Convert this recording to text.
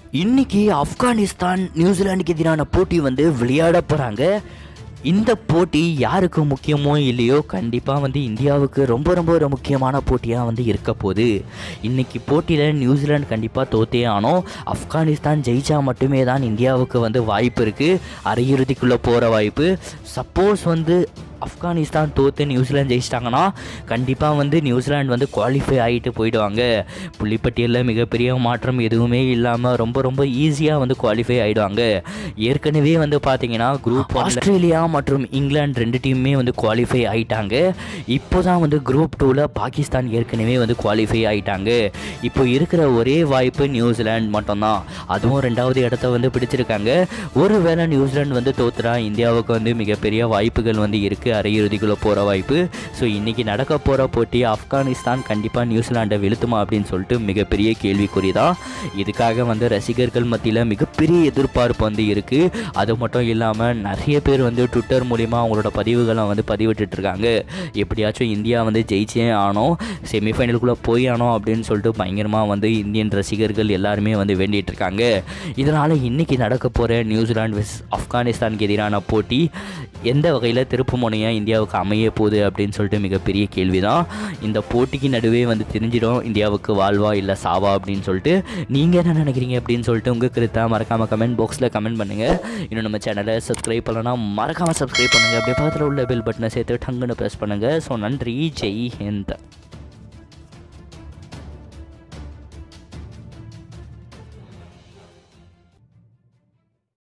இன்னைக்கு ஆப்கானிஸ்தான் நியூசிலாந்துக்கு எதிரான போட்டி வந்து விளையாட போகிறாங்க இந்த போட்டி யாருக்கு முக்கியமோ இல்லையோ கண்டிப்பாக வந்து இந்தியாவுக்கு ரொம்ப ரொம்ப ஒரு முக்கியமான போட்டியாக வந்து இருக்க போகுது இன்னைக்கு போட்டியில் நியூசிலாந்து கண்டிப்பாக தோத்தே ஆனோம் ஆப்கானிஸ்தான் ஜெயிச்சா மட்டுமே தான் இந்தியாவுக்கு வந்து வாய்ப்பு இருக்குது அரையிறுதிக்குள்ளே போகிற வாய்ப்பு சப்போஸ் வந்து ஆப்கானிஸ்தான் தோற்று நியூசிலாந்து ஜெயிச்சிட்டாங்கன்னா கண்டிப்பாக வந்து நியூசிலாந்து வந்து குவாலிஃபை ஆகிட்டு போயிடுவாங்க புள்ளிப்பட்டியலில் மிகப்பெரிய மாற்றம் எதுவுமே இல்லாமல் ரொம்ப ரொம்ப ஈஸியாக வந்து குவாலிஃபை ஆகிடுவாங்க ஏற்கனவே வந்து பார்த்தீங்கன்னா குரூப் ஆஸ்திரேலியா மற்றும் இங்கிலாந்து ரெண்டு டீமுமே வந்து குவாலிஃபை ஆகிட்டாங்க இப்போ தான் வந்து குரூப் டூவில் பாகிஸ்தான் ஏற்கனவே வந்து குவாலிஃபை ஆகிட்டாங்க இப்போ இருக்கிற ஒரே வாய்ப்பு நியூசிலாந்து மட்டும்தான் அதுவும் ரெண்டாவது இடத்த வந்து பிடிச்சிருக்காங்க ஒருவேளை நியூசிலாந்து வந்து தோத்துறா இந்தியாவுக்கு வந்து மிகப்பெரிய வாய்ப்புகள் வந்து இருக்குது அரையிறுதிக்குள்ளே போகிற வாய்ப்பு ஸோ இன்றைக்கி நடக்க போகிற போட்டி ஆப்கானிஸ்தான் கண்டிப்பாக நியூசிலாண்டை வெளுத்துமா அப்படின்னு சொல்லிட்டு மிகப்பெரிய கேள்விக்குறி தான் இதுக்காக வந்து ரசிகர்கள் மத்தியில் மிகப்பெரிய எதிர்பார்ப்பு வந்து இருக்குது அது மட்டும் இல்லாமல் நிறைய பேர் வந்து ட்விட்டர் மூலிமா அவங்களோட பதிவுகளை வந்து பதிவிட்டுட்டு இருக்காங்க எப்படியாச்சும் இந்தியா வந்து ஜெயிச்சே ஆனோம் செமிஃபைனலுக்குள்ளே போய் ஆனோம் அப்படின்னு சொல்லிட்டு பயங்கரமாக வந்து இந்தியன் ரசிகர்கள் எல்லாருமே வந்து வேண்டிகிட்டு இருக்காங்க இதனால் இன்றைக்கி நடக்க போகிற நியூசிலாந்து வெஸ் ஆப்கானிஸ்தானுக்கு எதிரான போட்டி எந்த வகையில் திருப்பு முனையாக இந்தியாவுக்கு அமைய போகுது அப்படின்னு சொல்லிட்டு மிகப்பெரிய கேள்வி தான் இந்த போட்டிக்கு நடுவே வந்து தெரிஞ்சிடும் இந்தியாவுக்கு வாழ்வா இல்லை சாவா அப்படின்னு சொல்லிட்டு நீங்கள் என்ன நினைக்கிறீங்க அப்படின்னு சொல்லிட்டு உங்கள் கருத்தை மறக்காமல் கமெண்ட் பாக்ஸில் கமெண்ட் பண்ணுங்கள் இன்னும் நம்ம சேனலை சப்ஸ்கிரைப் பண்ணலன்னா மறக்காமல் சப்ஸ்கிரைப் பண்ணுங்கள் அப்படியே பக்கத்தில் உள்ள பெல் பட்டனை சேர்த்து டங்குன்னு ப்ரெஸ் பண்ணுங்கள் ஸோ நன்றி ஜெய் ஹிந்த்